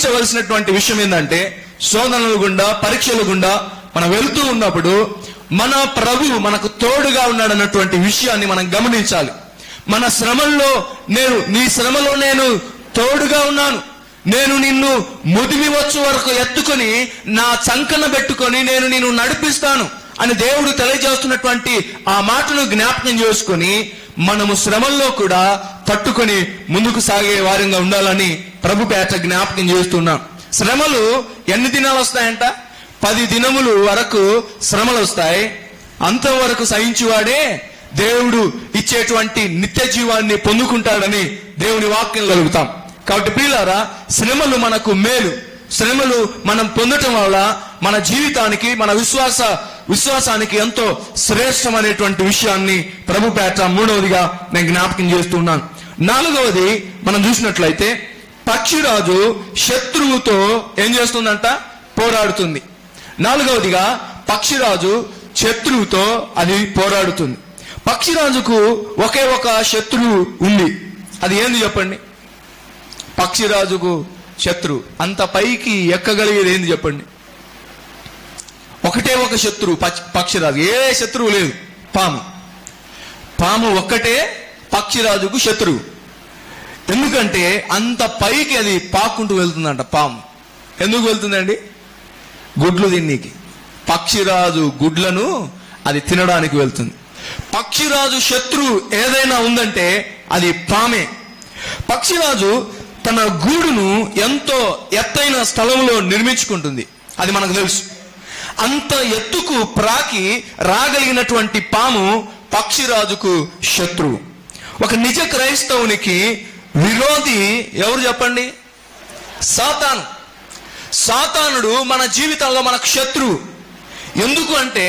గమనించవలసినటువంటి విషయం ఏంటంటే శోధనల గుండా పరీక్షల గుండా మనం వెళ్తూ ఉన్నప్పుడు మన ప్రభు మనకు తోడుగా ఉన్నాడన్నటువంటి విషయాన్ని మనం గమనించాలి మన శ్రమల్లో నేను నీ శ్రమలో నేను తోడుగా ఉన్నాను నేను నిన్ను ముదిమి వచ్చు వరకు ఎత్తుకొని నా చంకన పెట్టుకొని నేను నిన్ను నడిపిస్తాను అని దేవుడు తెలియజేస్తున్నటువంటి ఆ మాటను జ్ఞాపకం చేసుకొని మనము శ్రమల్లో కూడా తట్టుకొని ముందుకు సాగే వారంగా ఉండాలని ప్రభు పేట జ్ఞాపకం చేస్తున్నాం శ్రమలు ఎన్ని దినాలు వస్తాయంట పది దినములు వరకు శ్రమలు వస్తాయి అంతం వరకు సహించువాడే దేవుడు ఇచ్చేటువంటి నిత్య జీవాన్ని పొందుకుంటాడని దేవుని వాక్యం కలుగుతాం కాబట్టి ప్రియులారా శ్రమలు మనకు మేలు శ్రమలు మనం పొందటం వల్ల మన జీవితానికి మన విశ్వాస విశ్వాసానికి ఎంతో శ్రేష్టమైనటువంటి విషయాన్ని ప్రభు పేట మూడవదిగా నేను జ్ఞాపకం చేస్తున్నాను నాలుగవది మనం చూసినట్లయితే పక్షిరాజు శత్రువుతో ఏం చేస్తుందంట పోరాడుతుంది నాలుగవదిగా పక్షిరాజు శత్రువుతో అది పోరాడుతుంది పక్షిరాజుకు ఒకే ఒక శత్రువు ఉంది అది ఏంది చెప్పండి పక్షిరాజుకు శత్రువు అంత పైకి ఎక్కగలిగేది ఏంది చెప్పండి ఒకటే ఒక శత్రువు పక్ష- పక్షిరాజు ఏ శత్రువు లేదు పాము పాము ఒక్కటే పక్షిరాజుకు శత్రువు ఎందుకంటే అంత పైకి అది పాక్కుంటూ వెళ్తుందంట పాము ఎందుకు వెళ్తుందండి గుడ్లు తిన్నీకి పక్షిరాజు గుడ్లను అది తినడానికి వెళ్తుంది పక్షిరాజు శత్రువు ఏదైనా ఉందంటే అది పామే పక్షిరాజు తన గూడును ఎంతో ఎత్తైన స్థలంలో నిర్మించుకుంటుంది అది మనకు తెలుసు అంత ఎత్తుకు ప్రాకి రాగలిగినటువంటి పాము పక్షిరాజుకు శత్రువు ఒక నిజ క్రైస్తవునికి విరోధి ఎవరు చెప్పండి సాతాను సాతానుడు మన జీవితంలో మనకు శత్రువు ఎందుకు అంటే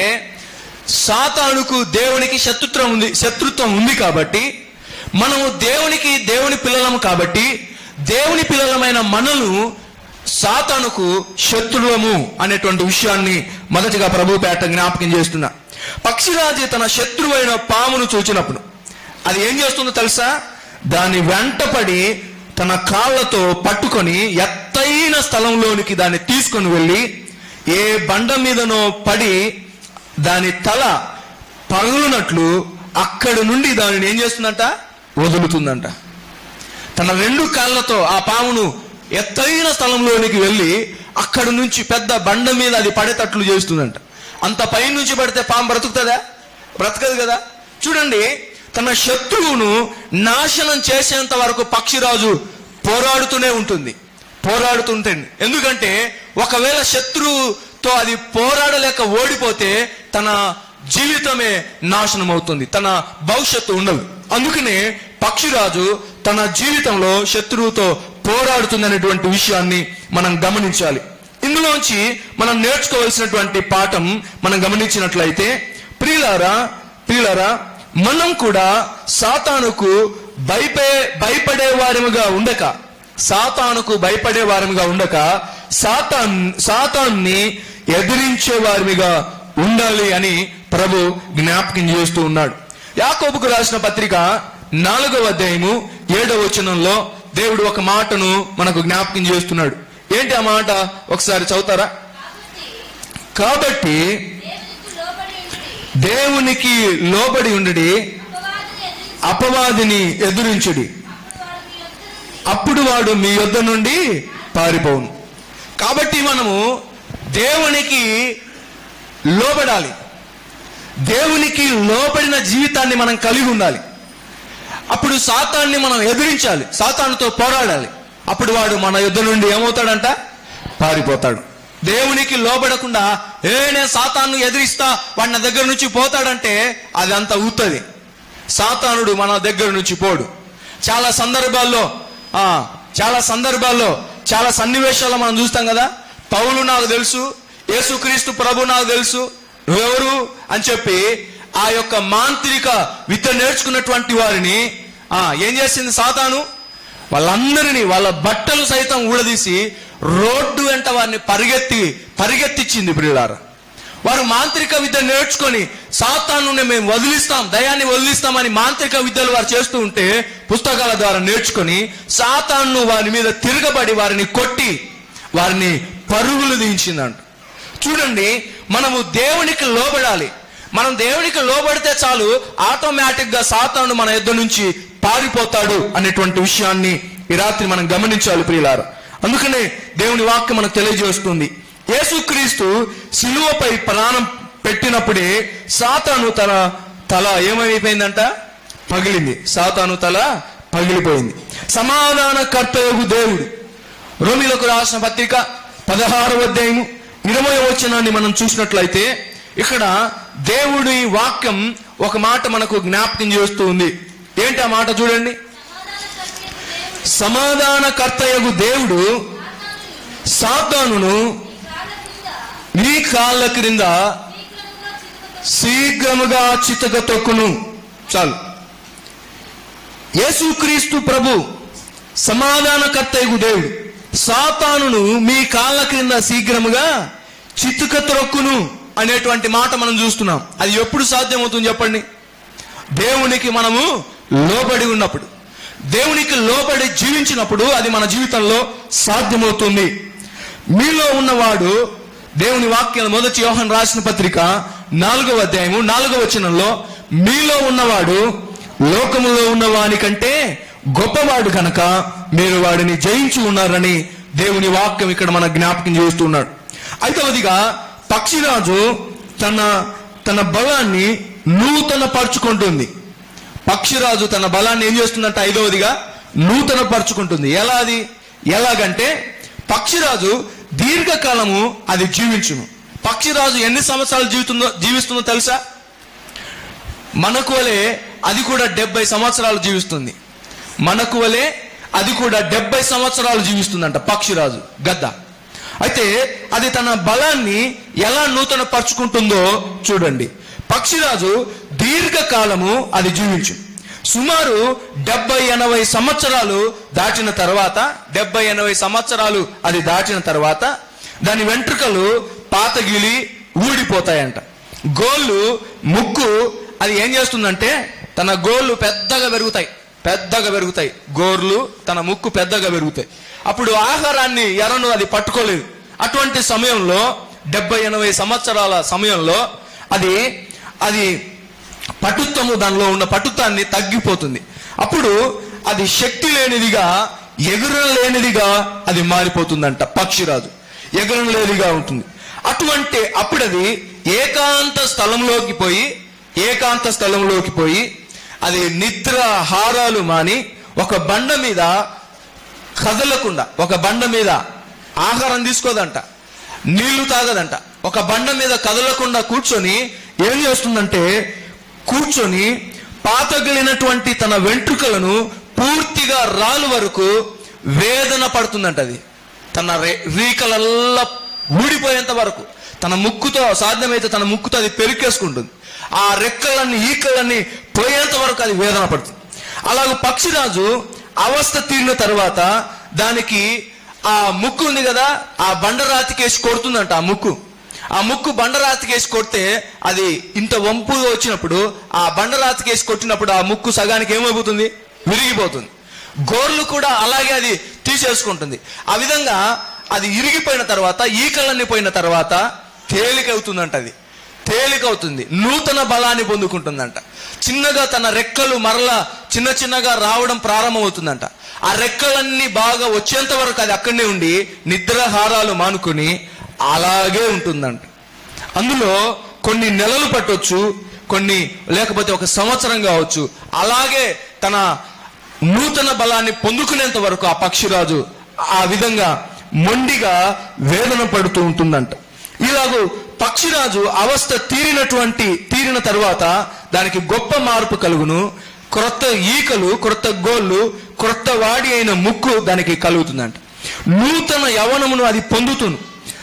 సాతానుకు దేవునికి శత్రుత్వం ఉంది శత్రుత్వం ఉంది కాబట్టి మనము దేవునికి దేవుని పిల్లలము కాబట్టి దేవుని పిల్లలమైన మనలు సాతానుకు శత్రువము అనేటువంటి విషయాన్ని మొదటిగా ప్రభు పేట జ్ఞాపకం చేస్తున్నా పక్షిరాజు తన శత్రువైన పామును చూచినప్పుడు అది ఏం చేస్తుందో తెలుసా దాని వెంటపడి తన కాళ్ళతో పట్టుకొని ఎత్తైన స్థలంలోనికి దాన్ని తీసుకొని వెళ్ళి ఏ బండ మీదనో పడి దాని తల పగులునట్లు అక్కడి నుండి దానిని ఏం చేస్తుందంట వదులుతుందంట తన రెండు కాళ్ళతో ఆ పామును ఎత్తైన స్థలంలోనికి వెళ్ళి అక్కడి నుంచి పెద్ద బండ మీద అది పడేటట్లు చేస్తుందంట అంత పై నుంచి పడితే పాము బ్రతుకుతుందా బ్రతకదు కదా చూడండి తన శత్రువును నాశనం చేసేంత వరకు పక్షిరాజు పోరాడుతూనే ఉంటుంది పోరాడుతుంటుంది ఎందుకంటే ఒకవేళ శత్రువుతో అది పోరాడలేక ఓడిపోతే తన జీవితమే నాశనం అవుతుంది తన భవిష్యత్తు ఉండదు అందుకనే పక్షిరాజు తన జీవితంలో శత్రువుతో పోరాడుతుందనేటువంటి విషయాన్ని మనం గమనించాలి ఇందులోంచి మనం నేర్చుకోవాల్సినటువంటి పాఠం మనం గమనించినట్లయితే ప్రియులారా ప్రియులారా మనం కూడా సాతానుకు భయపే భయపడే వారిగా ఉండక సాతానుకు భయపడే వారిగా ఉండక సాతాన్ సాతాన్ని ఎదిరించే వారిగా ఉండాలి అని ప్రభు జ్ఞాపకం చేస్తూ ఉన్నాడు యాకోబుకు రాసిన పత్రిక నాలుగవ అధ్యాయము ఏడవ వచనంలో దేవుడు ఒక మాటను మనకు జ్ఞాపకం చేస్తున్నాడు ఏంటి ఆ మాట ఒకసారి చదువుతారా కాబట్టి దేవునికి లోబడి ఉండి దేవునికి లోబడి ఉండడి అపవాదిని అపవాదిని ఎదిరించి ఎదురించుడి అప్పుడు వాడు అప్పుడు వాడు మీ యొద్ద నుండి మీ యొద్ద నుండి పారిపోవును కాబట్టి మనము దేవునికి లోబడాలి దేవునికి లోబడిన జీవితాన్ని మనం కలిగి ఉండాలి అప్పుడు సాతాన్ని మనం ఎదిరించాలి సాతానుతో పోరాడాలి అప్పుడు వాడు మన యుద్ధ నుండి ఏమవుతాడంట పారిపోతాడు దేవునికి లోబడకుండా ఏ నేను సాతాను ఎదిరిస్తా వాడి నా దగ్గర నుంచి పోతాడంటే అది అంత ఊతుంది సాతానుడు మన దగ్గర నుంచి పోడు చాలా సందర్భాల్లో ఆ చాలా సందర్భాల్లో చాలా సన్నివేశాల్లో మనం చూస్తాం కదా పౌలు నాకు తెలుసు యేసుక్రీస్తు ప్రభు నాకు తెలుసు నువ్వెవరు అని చెప్పి ఆ యొక్క మాంత్రిక విద్య నేర్చుకున్నటువంటి వారిని ఆ ఏం చేసింది సాతాను వాళ్ళందరినీ వాళ్ళ బట్టలు సైతం ఊడదీసి రోడ్డు వెంట వారిని పరిగెత్తి పరిగెత్తిచ్చింది ప్రియులారా వారు మాంత్రిక విద్య నేర్చుకొని సాతాను మేము వదిలిస్తాం దయాన్ని వదిలిస్తామని మాంత్రిక విద్యలు వారు చేస్తూ ఉంటే పుస్తకాల ద్వారా నేర్చుకొని సాతాను వారి మీద తిరగబడి వారిని కొట్టి వారిని పరుగులు దించిందంట చూడండి మనము దేవునికి లోబడాలి మనం దేవునికి లోబడితే చాలు ఆటోమేటిక్ గా సాతాను మన యుద్ధ నుంచి పారిపోతాడు అనేటువంటి విషయాన్ని ఈ రాత్రి మనం గమనించాలి ప్రియులారు అందుకనే దేవుని వాక్యం మనకు తెలియజేస్తుంది యేసుక్రీస్తు శిలువపై ప్రాణం పెట్టినప్పుడే సాతాను తన తల ఏమైపోయిందంట పగిలింది సాతాను తల పగిలిపోయింది సమాధాన కర్తయగు దేవుడు రోమిలకు రాసిన పత్రిక పదహారవ అధ్యాయము ఇరవై వచనాన్ని మనం చూసినట్లయితే ఇక్కడ దేవుడి వాక్యం ఒక మాట మనకు జ్ఞాపకం చేస్తూ ఉంది ఏంటి ఆ మాట చూడండి సమాధాన కర్తయ్యకు దేవుడు సమాధాన కర్తయగు దేవుడు సాతానును నీ కాళ్ళ నీ కాళ్ళ క్రింద క్రింద శీఘ్రముగా శీఘ్రముగా చిత్తగ చితక తొక్కును చాలు యేసుక్రీస్తు ప్రభు సమాధానకర్తయగు దేవుడు సాతానును మీ కాళ్ళ క్రింద శీఘ్రముగా చితుక త్రొక్కును అనేటువంటి మాట మనం చూస్తున్నాం అది ఎప్పుడు సాధ్యమవుతుంది చెప్పండి దేవునికి మనము లోబడి ఉన్నప్పుడు దేవునికి లోబడి జీవించినప్పుడు అది మన జీవితంలో సాధ్యమవుతుంది మీలో ఉన్నవాడు దేవుని వాక్యాలు మొదటి యోహన్ రాసిన పత్రిక నాలుగవ అధ్యాయము నాలుగవ వచనంలో మీలో ఉన్నవాడు లోకములో ఉన్నవాని కంటే గొప్పవాడు కనుక మీరు వాడిని జయించి ఉన్నారని దేవుని వాక్యం ఇక్కడ మన జ్ఞాపకం చేస్తున్నాడు ఐదవదిగా పక్షిరాజు తన తన బలాన్ని నూతన పరుచుకుంటుంది పక్షిరాజు తన బలాన్ని ఏం చేస్తుందంటే ఐదవదిగా నూతన పరుచుకుంటుంది ఎలా అది ఎలాగంటే పక్షిరాజు దీర్ఘకాలము అది జీవించును పక్షిరాజు ఎన్ని సంవత్సరాలు జీవితుందో జీవిస్తుందో తెలుసా మనకు వలె అది కూడా డెబ్బై సంవత్సరాలు జీవిస్తుంది మనకు వలె అది కూడా డెబ్బై సంవత్సరాలు జీవిస్తుందంట పక్షిరాజు గద్ద అయితే అది తన బలాన్ని ఎలా నూతన పరుచుకుంటుందో చూడండి పక్షిరాజు దీర్ఘకాలము అది జీవించు సుమారు డెబ్బై ఎనభై సంవత్సరాలు దాటిన తర్వాత డెబ్బై ఎనభై సంవత్సరాలు అది దాటిన తర్వాత దాని వెంట్రుకలు పాతగిలి ఊడిపోతాయంట గోళ్ళు ముక్కు అది ఏం చేస్తుందంటే తన గోళ్ళు పెద్దగా పెరుగుతాయి పెద్దగా పెరుగుతాయి గోర్లు తన ముక్కు పెద్దగా పెరుగుతాయి అప్పుడు ఆహారాన్ని ఎరను అది పట్టుకోలేదు అటువంటి సమయంలో డెబ్బై ఎనభై సంవత్సరాల సమయంలో అది అది పటుత్వము దానిలో ఉన్న పటుత్వాన్ని తగ్గిపోతుంది అప్పుడు అది శక్తి లేనిదిగా ఎగురం లేనిదిగా అది మారిపోతుందంట పక్షిరాజు ఎగురం లేనిదిగా ఉంటుంది అటువంటి అప్పుడు అది ఏకాంత స్థలంలోకి పోయి ఏకాంత స్థలంలోకి పోయి అది నిద్ర హారాలు మాని ఒక బండ మీద కదలకుండా ఒక బండ మీద ఆహారం తీసుకోదంట నీళ్లు తాగదంట ఒక బండ మీద కదలకుండా కూర్చొని ఏం చేస్తుందంటే కూర్చొని పాతగిలినటువంటి తన వెంట్రుకలను పూర్తిగా రాలు వరకు వేదన పడుతుందంట అది తన రే- రీకలల్లా ఊడిపోయేంత వరకు తన ముక్కుతో సాధ్యమైతే తన ముక్కుతో అది పెరికేసుకుంటుంది ఆ రెక్కలన్నీ ఈకలన్నీ పోయేంత వరకు అది వేదన పడుతుంది అలాగ పక్షిరాజు అవస్థ తీరిన తర్వాత దానికి ఆ ముక్కు ఉంది కదా ఆ బండరాతికేసి కొడుతుందంట ఆ ముక్కు ఆ ముక్కు బండరాతికేసి కొడితే అది ఇంత వంపుగా వచ్చినప్పుడు ఆ బండరాతికేసి కొట్టినప్పుడు ఆ ముక్కు సగానికి ఏమైపోతుంది విరిగిపోతుంది గోర్లు కూడా అలాగే అది తీసేసుకుంటుంది ఆ విధంగా అది ఇరిగిపోయిన తర్వాత ఈకలన్నీ పోయిన తర్వాత తేలికవుతుందంట అది తేలికవుతుంది నూతన బలాన్ని పొందుకుంటుందంట చిన్నగా తన రెక్కలు మరలా చిన్న చిన్నగా రావడం ప్రారంభమవుతుందంట ఆ రెక్కలన్నీ బాగా వచ్చేంత వరకు అది అక్కడనే ఉండి నిద్రాహారాలు మానుకొని అలాగే ఉంటుందంట అందులో కొన్ని నెలలు పట్టొచ్చు కొన్ని లేకపోతే ఒక సంవత్సరం కావచ్చు అలాగే తన నూతన బలాన్ని పొందుకునేంత వరకు ఆ పక్షిరాజు ఆ విధంగా మొండిగా వేదన పడుతూ ఉంటుందంట ఇలాగూ పక్షిరాజు అవస్థ తీరినటువంటి తీరిన తరువాత దానికి గొప్ప మార్పు కలుగును క్రొత్త ఈకలు క్రొత్త గోళ్ళు క్రొత్త వాడి అయిన ముక్కు దానికి కలుగుతుందంట నూతన యవనమును అది పొందుతుంది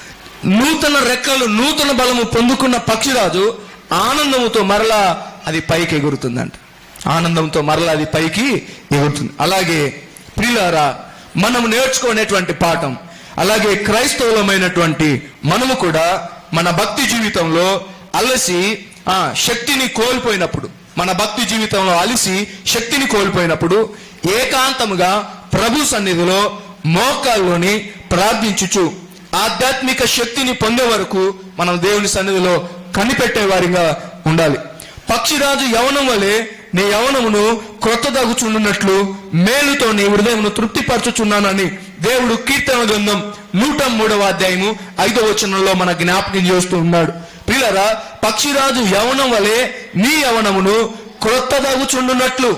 నూతన రెక్కలు నూతన బలము పొందుకున్న పక్షిరాజు ఆనందముతో మరలా అది పైకి ఎగురుతుందంట ఆనందంతో మరలా అది పైకి ఎగురుతుంది అలాగే ప్రియులారా మనం నేర్చుకునేటువంటి పాఠం అలాగే క్రైస్తవులమైనటువంటి మనము కూడా మన భక్తి జీవితంలో అలసి ఆ శక్తిని కోల్పోయినప్పుడు మన భక్తి జీవితంలో అలసి శక్తిని కోల్పోయినప్పుడు ఏకాంతముగా ప్రభు సన్నిధిలో మోకాల్లోని ప్రార్థించుచు ఆధ్యాత్మిక శక్తిని పొందే వరకు మనం దేవుని సన్నిధిలో కనిపెట్టే వారిగా ఉండాలి పక్షిరాజు యవనం వలె నీ యవనమును క్రొత్త దగుచుండున్నట్లు మేలుతో నీ హృదయమును తృప్తిపరచుచున్నానని దేవుడు కీర్తన గ్రంథం నూట మూడవ అధ్యాయము ఐదవ వచనంలో మన జ్ఞాపకం చేస్తూ ఉన్నాడు పిల్లరా పక్షిరాజు యవనం వలె నీ యవనమును క్రొత్త దగుచుండున్నట్లు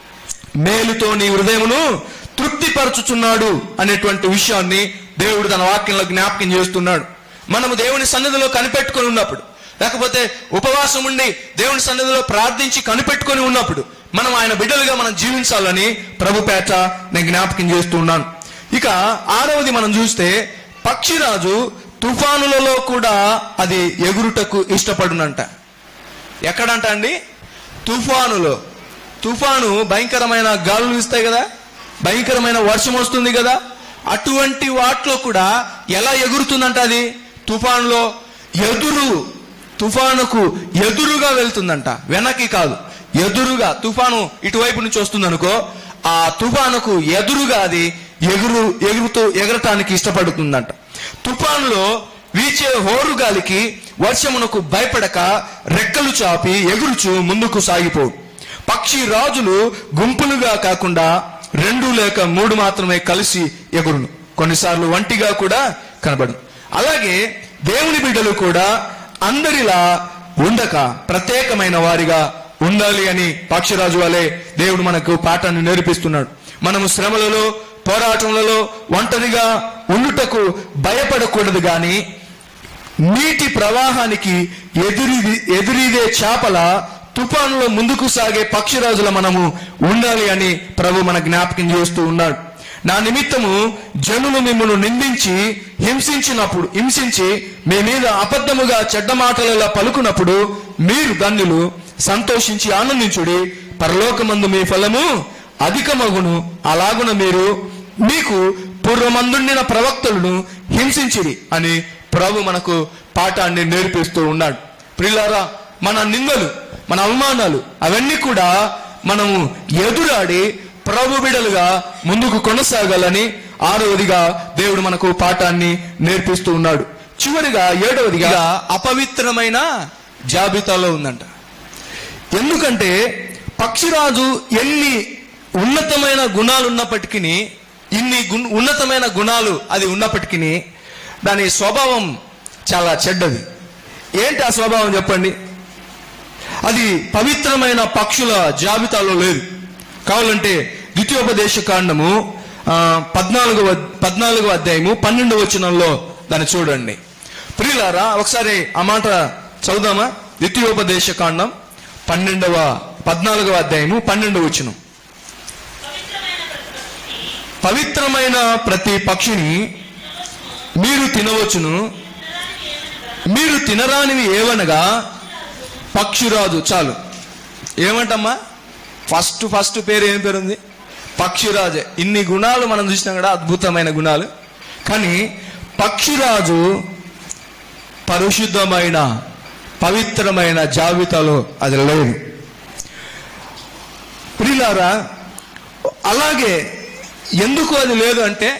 మేలుతో నీ హృదయమును తృప్తిపరచుచున్నాడు అనేటువంటి విషయాన్ని దేవుడు తన వాక్యంలో జ్ఞాపకం చేస్తున్నాడు మనము దేవుని సన్నిధిలో కనిపెట్టుకొని ఉన్నప్పుడు లేకపోతే ఉపవాసం ఉండి దేవుని సన్నిధిలో ప్రార్థించి కనిపెట్టుకొని ఉన్నప్పుడు మనం ఆయన బిడ్డలుగా మనం జీవించాలని ప్రభు పేట నేను జ్ఞాపకం చేస్తూ ఉన్నాను ఇక ఆరవది మనం చూస్తే పక్షిరాజు తుఫానులలో కూడా అది ఎగురుటకు ఇష్టపడునంట ఎక్కడంట అండి తుఫానులో తుఫాను భయంకరమైన గాలులు ఇస్తాయి కదా భయంకరమైన వర్షం వస్తుంది కదా అటువంటి వాటిలో కూడా ఎలా ఎగురుతుందంట అది తుఫానులో ఎదురు తుఫానుకు ఎదురుగా వెళ్తుందంట వెనక్కి కాదు ఎదురుగా తుఫాను ఇటువైపు నుంచి వస్తుంది అనుకో ఆ తుఫానుకు ఎదురుగా అది ఎగురు ఎగురుతూ ఎగరటానికి ఇష్టపడుతుందంట తుఫానులో వీచే హోరు గాలికి వర్షమునకు భయపడక రెక్కలు చాపి ఎగురుచు ముందుకు సాగిపోవు పక్షి రాజులు గుంపులుగా కాకుండా రెండు లేక మూడు మాత్రమే కలిసి ఎగురును కొన్నిసార్లు వంటిగా కూడా కనబడు అలాగే దేవుని బిడ్డలు కూడా అందరిలా ఉండక ప్రత్యేకమైన వారిగా ఉండాలి అని పక్షిరాజు వలె దేవుడు మనకు పాఠాన్ని నేర్పిస్తున్నాడు మనము శ్రమలలో పోరాటములలో ఒంటరిగా ఉండుటకు భయపడకూడదు గాని నీటి ప్రవాహానికి ఎదురి ఎదురీదే చేపల తుఫానులో ముందుకు సాగే పక్షిరాజుల మనము ఉండాలి అని ప్రభు మన జ్ఞాపకం చేస్తూ ఉన్నాడు నా నిమిత్తము జనులు మిమ్మల్ని నిందించి హింసించినప్పుడు హింసించి మీ మీద అబద్ధముగా చెడ్డ మాటలలో పలుకున్నప్పుడు మీరు ధన్యులు సంతోషించి ఆనందించుడి పరలోకమందు మీ ఫలము అధికమగును అలాగున మీరు మీకు పూర్వమందుండిన ప్రవక్తలను హింసించిరి అని ప్రభు మనకు పాఠాన్ని నేర్పిస్తూ ఉన్నాడు ప్రిలారా మన నిందలు మన అవమానాలు అవన్నీ కూడా మనము ఎదురాడి ప్రభు బిడలుగా ముందుకు కొనసాగాలని ఆరవదిగా దేవుడు మనకు పాఠాన్ని నేర్పిస్తూ ఉన్నాడు చివరిగా ఏడవదిగా అపవిత్రమైన జాబితాలో ఉందంట ఎందుకంటే పక్షిరాజు ఎన్ని ఉన్నతమైన గుణాలు ఉన్నప్పటికీ ఇన్ని గుణ- ఉన్నతమైన గుణాలు అది ఉన్నప్పటికీ దాని స్వభావం చాలా చెడ్డది ఏంటి ఆ స్వభావం చెప్పండి అది పవిత్రమైన పక్షుల జాబితాలో లేదు కావాలంటే ద్వితీయోపదేశ కాండము ఆ, పద్నాలుగవ పద్నాలుగవ అధ్యాయము పన్నెండవ వచనంలో దాన్ని చూడండి ప్రియులారా ఒకసారి ఆ మాట చదువుదామా ద్వితీయోపదేశ కాండం పన్నెండవ పద్నాలుగవ అధ్యాయము పన్నెండవ వచనం పవిత్రమైన ప్రతి పక్షిని మీరు తినవచ్చును మీరు తినరానివి ఏవనగా పక్షిరాజు చాలు ఏమంటమ్మా ఫస్ట్ ఫస్ట్ పేరు ఏం పేరు ఉంది పక్షిరాజే ఇన్ని గుణాలు మనం చూసినాం కదా అద్భుతమైన గుణాలు కానీ పక్షిరాజు పరిశుద్ధమైన పవిత్రమైన జాబితాలో అది లేదు ప్రియులారా అలాగే ఎందుకు అది లేదు అంటే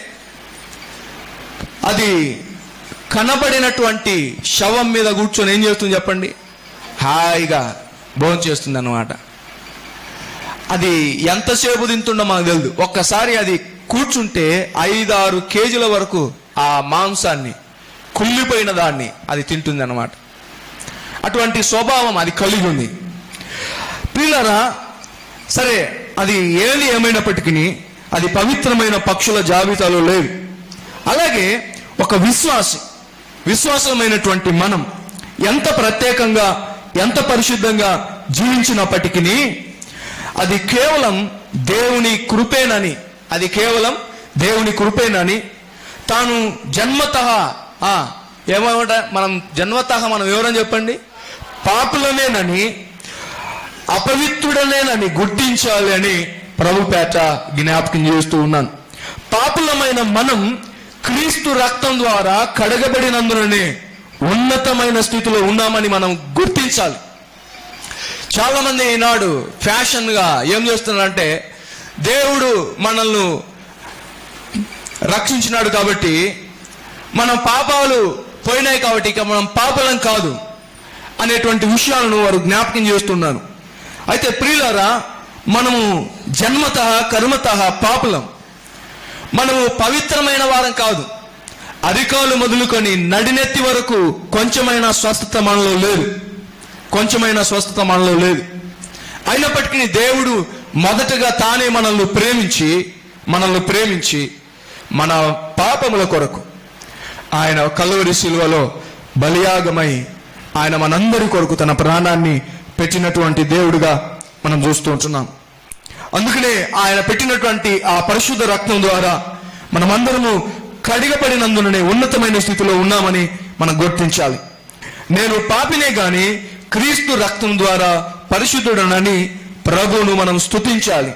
అది కనబడినటువంటి శవం మీద కూర్చొని ఏం చేస్తుంది చెప్పండి హాయిగా భోజనం చేస్తుంది అన్నమాట అది ఎంతసేపు తింటుండో మనకు తెలియదు ఒక్కసారి అది కూర్చుంటే ఐదారు కేజీల వరకు ఆ మాంసాన్ని కుళ్ళిపోయిన దాన్ని అది తింటుంది అన్నమాట అటువంటి స్వభావం అది కలిగి ఉంది పిల్లరా సరే అది ఏది ఏమైనప్పటికీ అది పవిత్రమైన పక్షుల జాబితాలో లేదు అలాగే ఒక విశ్వాసి విశ్వాసమైనటువంటి మనం ఎంత ప్రత్యేకంగా ఎంత పరిశుద్ధంగా జీవించినప్పటికీ అది కేవలం దేవుని కృపేనని అది కేవలం దేవుని కృపేనని తాను జన్మత ఏమన్నమాట మనం జన్మత మనం ఎవరని చెప్పండి పాపులమేనని అపవిత్రుడనేనని గుర్తించాలి అని ప్రభుపేట జ్ఞాపకం చేస్తూ ఉన్నాను పాపులమైన మనం క్రీస్తు రక్తం ద్వారా కడగబడినందుననే ఉన్నతమైన స్థితిలో ఉన్నామని మనం గుర్తించాలి చాలా మంది ఈనాడు ఫ్యాషన్ గా ఏం చేస్తున్నారంటే దేవుడు మనల్ని రక్షించినాడు కాబట్టి మన పాపాలు పోయినాయి కాబట్టి ఇక మనం పాపలం కాదు అనేటువంటి విషయాలను వారు జ్ఞాపకం చేస్తున్నారు అయితే ప్రియులారా మనము జన్మత కర్మత పాపులం మనము పవిత్రమైన వారం కాదు అరికాలు మొదలుకొని నడినెత్తి వరకు కొంచెమైన స్వస్థత మనలో లేదు కొంచెమైన స్వస్థత మనలో లేదు అయినప్పటికీ దేవుడు మొదటగా తానే మనల్ని ప్రేమించి మనల్ని ప్రేమించి మన పాపముల కొరకు ఆయన కలువరి శిలువలో బలియాగమై ఆయన మనందరి కొరకు తన ప్రాణాన్ని పెట్టినటువంటి దేవుడుగా మనం చూస్తూ ఉంటున్నాం అందుకనే ఆయన పెట్టినటువంటి ఆ పరిశుద్ధ రక్తం ద్వారా మనమందరము కడిగపడినందుననే ఉన్నతమైన స్థితిలో ఉన్నామని మనం గుర్తించాలి నేను పాపినే గాని క్రీస్తు రక్తం ద్వారా పరిశుద్ధుడనని ప్రభువును మనం స్తుతించాలి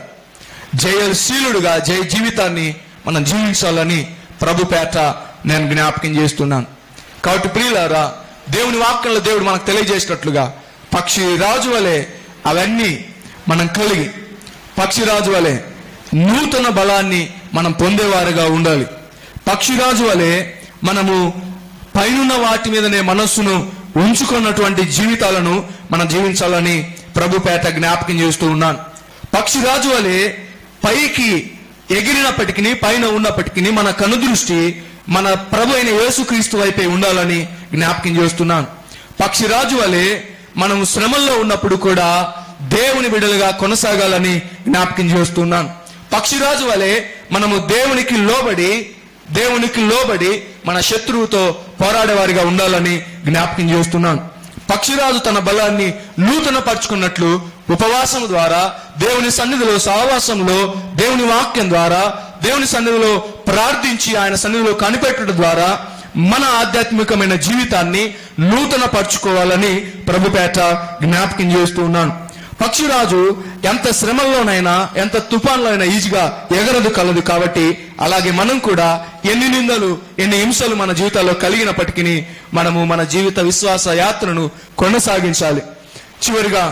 జయశీలుడుగా జయ జీవితాన్ని మనం జీవించాలని ప్రభు పేట నేను జ్ఞాపకం చేస్తున్నాను కాబట్టి ప్రియులారా దేవుని వాక్యంలో దేవుడు మనకు తెలియజేసినట్లుగా పక్షి రాజు వలె అవన్నీ మనం కలిగి పక్షిరాజు వలె నూతన బలాన్ని మనం పొందేవారుగా ఉండాలి పక్షిరాజు వలె మనము పైనున్న వాటి మీదనే మనస్సును ఉంచుకున్నటువంటి జీవితాలను మనం జీవించాలని ప్రభు పేట జ్ఞాపకం చేస్తూ ఉన్నాను పక్షిరాజు వలె పైకి ఎగిరినప్పటికీ పైన ఉన్నప్పటికీ మన కనుదృష్టి మన ప్రభు అయిన యేసుక్రీస్తు వైపే ఉండాలని జ్ఞాపకం చేస్తున్నాను పక్షిరాజు వలె మనం శ్రమల్లో ఉన్నప్పుడు కూడా దేవుని బిడలుగా కొనసాగాలని జ్ఞాపకం చేస్తున్నాను పక్షిరాజు వలె మనము దేవునికి లోబడి దేవునికి లోబడి మన శత్రువుతో పోరాడేవారిగా ఉండాలని జ్ఞాపకం చేస్తున్నాను పక్షిరాజు తన బలాన్ని నూతన పరుచుకున్నట్లు ఉపవాసం ద్వారా దేవుని సన్నిధిలో సహవాసంలో దేవుని వాక్యం ద్వారా దేవుని సన్నిధిలో ప్రార్థించి ఆయన సన్నిధిలో కనిపెట్టడం ద్వారా మన ఆధ్యాత్మికమైన జీవితాన్ని నూతన పరుచుకోవాలని ప్రభుపేట జ్ఞాపకం చేస్తూ ఉన్నాను పక్షిరాజు ఎంత శ్రమల్లోనైనా ఎంత తుఫాన్లోనైనా ఈజీగా ఎగరదు కలదు కాబట్టి అలాగే మనం కూడా ఎన్ని నిందలు ఎన్ని హింసలు మన జీవితాల్లో కలిగినప్పటికీ మనము మన జీవిత విశ్వాస యాత్రను కొనసాగించాలి చివరిగా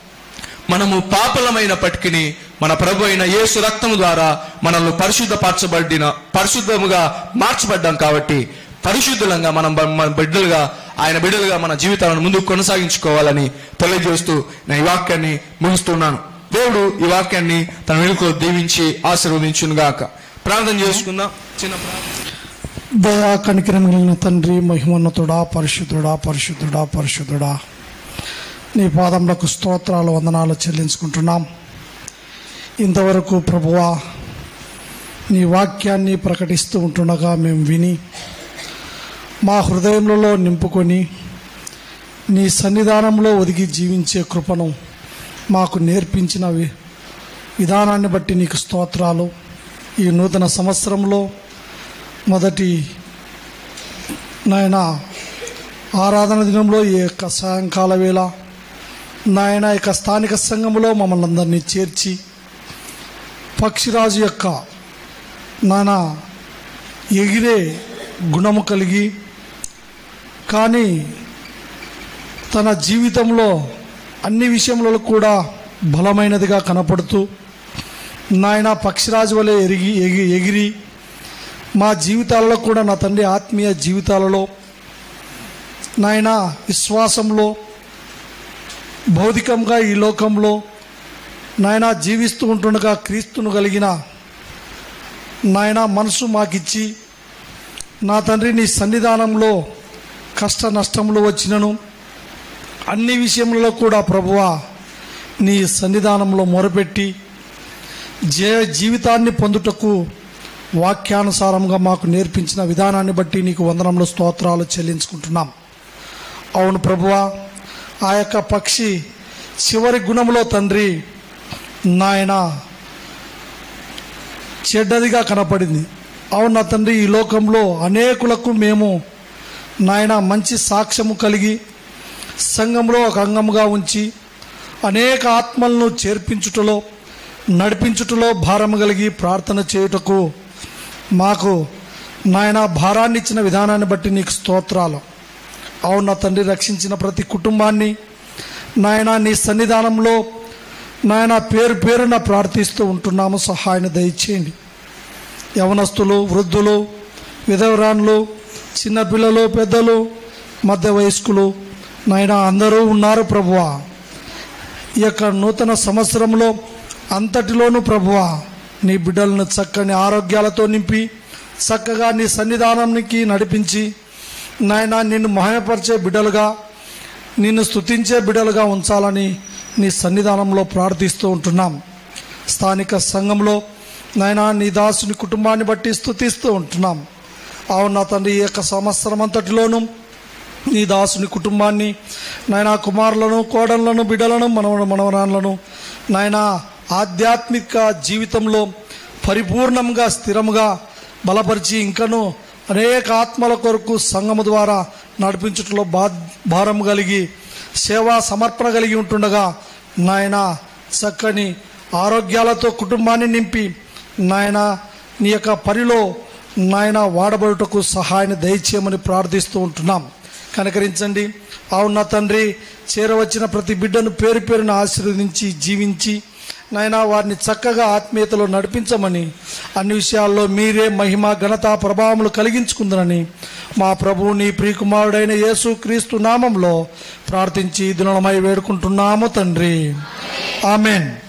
మనము పాపలమైనప్పటికీ మన ప్రభు అయిన యేసు రక్తము ద్వారా మనల్ని పరిశుద్ధపరచబడిన పరిశుద్ధముగా మార్చబడ్డాం కాబట్టి పరిశుద్ధులంగా మనం బ- మన బిడ్డలుగా ఆయన బిడ్డలుగా మన జీవితాలను ముందుకు కొనసాగించుకోవాలని తెలియజేస్తూ నేను ఈ వాక్యాన్ని ముగిస్తున్నాను దేవుడు ఈ వాక్యాన్ని తన వెనుకలో దీవించి ఆశీర్వదించును గాక ప్రార్థన చేసుకుందాం చిన్న ప్రార్థన దయా కనికరం కలిగిన తండ్రి మహిమోన్నతుడా పరిశుద్ధుడా పరిశుద్ధుడా పరిశుద్ధుడా నీ పాదములకు స్తోత్రాలు వందనాలు చెల్లించుకుంటున్నాం ఇంతవరకు ప్రభువా నీ వాక్యాన్ని ప్రకటిస్తూ ఉంటుండగా మేము విని మా హృదయములలో నింపుకొని నీ సన్నిధానంలో ఒదిగి జీవించే కృపను మాకు నేర్పించిన వి- విధానాన్ని బట్టి నీకు స్తోత్రాలు ఈ నూతన సంవత్సరంలో మొదటి నాయన ఆరాధన దినంలో ఈ యొక్క సాయంకాల వేళ నాయన యొక్క స్థానిక సంఘంలో మమ్మల్ని అందరినీ చేర్చి పక్షిరాజు యొక్క నాయన ఎగిరే గుణము కలిగి కానీ తన జీవితంలో అన్ని విషయములలో కూడా బలమైనదిగా కనపడుతూ నాయన పక్షిరాజు వలె ఎరిగి ఎగి ఎగిరి మా జీవితాలలో కూడా నా తండ్రి ఆత్మీయ జీవితాలలో నాయన విశ్వాసంలో భౌతికంగా ఈ లోకంలో నాయన జీవిస్తూ ఉంటుండగా క్రీస్తును కలిగిన నాయన మనసు మాకిచ్చి నా తండ్రి నీ సన్నిధానంలో కష్ట నష్టములు వచ్చినను అన్ని విషయములలో కూడా ప్రభువా నీ సన్నిధానంలో మొరపెట్టి జయ జీవితాన్ని పొందుటకు వాక్యానుసారంగా మాకు నేర్పించిన విధానాన్ని బట్టి నీకు వందనంలో స్తోత్రాలు చెల్లించుకుంటున్నాం అవును ప్రభువా ఆ యొక్క పక్షి చివరి గుణంలో తండ్రి నాయన చెడ్డదిగా కనపడింది అవును నా తండ్రి ఈ లోకంలో అనేకులకు మేము నాయన మంచి సాక్ష్యము కలిగి సంఘంలో ఒక అంగముగా ఉంచి అనేక ఆత్మలను చేర్పించుటలో నడిపించుటలో భారము కలిగి ప్రార్థన చేయుటకు మాకు నాయన భారాన్ని ఇచ్చిన విధానాన్ని బట్టి నీకు స్తోత్రాలు అవును నా తండ్రి రక్షించిన ప్రతి కుటుంబాన్ని నాయన నీ సన్నిధానంలో నాయన పేరు పేరున ప్రార్థిస్తూ ఉంటున్నాము సహాయాన్ని దయచేయండి యవనస్తులు వృద్ధులు విధవరాన్లు చిన్నపిల్లలు పెద్దలు మధ్య వయస్కులు నాయన అందరూ ఉన్నారు ప్రభువా ఈ యొక్క నూతన సంవత్సరంలో అంతటిలోనూ ప్రభువా నీ బిడ్డలను చక్కని ఆరోగ్యాలతో నింపి చక్కగా నీ సన్నిధానానికి నడిపించి నాయన నిన్ను మహాయపరిచే బిడ్డలుగా నిన్ను స్తుతించే బిడ్డలుగా ఉంచాలని నీ సన్నిధానంలో ప్రార్థిస్తూ ఉంటున్నాం స్థానిక సంఘంలో నాయన నీ దాసుని కుటుంబాన్ని బట్టి స్తుతిస్తూ ఉంటున్నాం అవును నా తండ్రి ఈ యొక్క సంవత్సరం అంతటిలోనూ నీ దాసుని కుటుంబాన్ని నాయన కుమారులను కోడళ్లను బిడ్డలను మనవ మనవరాన్లను నాయన ఆధ్యాత్మిక జీవితంలో పరిపూర్ణంగా స్థిరముగా బలపరిచి ఇంకను అనేక ఆత్మల కొరకు సంఘము ద్వారా నడిపించుటలో బా భారం కలిగి సేవా సమర్పణ కలిగి ఉంటుండగా నాయన చక్కని ఆరోగ్యాలతో కుటుంబాన్ని నింపి నాయన నీ యొక్క పనిలో నాయన వాడబడుటకు సహాయాన్ని దయచేయమని ప్రార్థిస్తూ ఉంటున్నాం కనకరించండి అవున తండ్రి చేరవచ్చిన ప్రతి బిడ్డను పేరు పేరున ఆశీర్వదించి జీవించి నాయన వారిని చక్కగా ఆత్మీయతలో నడిపించమని అన్ని విషయాల్లో మీరే మహిమ ఘనత ప్రభావములు కలిగించుకుందనని మా ప్రభువు నీ ప్రియకుమారుడైన యేసు క్రీస్తు నామంలో ప్రార్థించి దినమై వేడుకుంటున్నాము తండ్రి ఆమెన్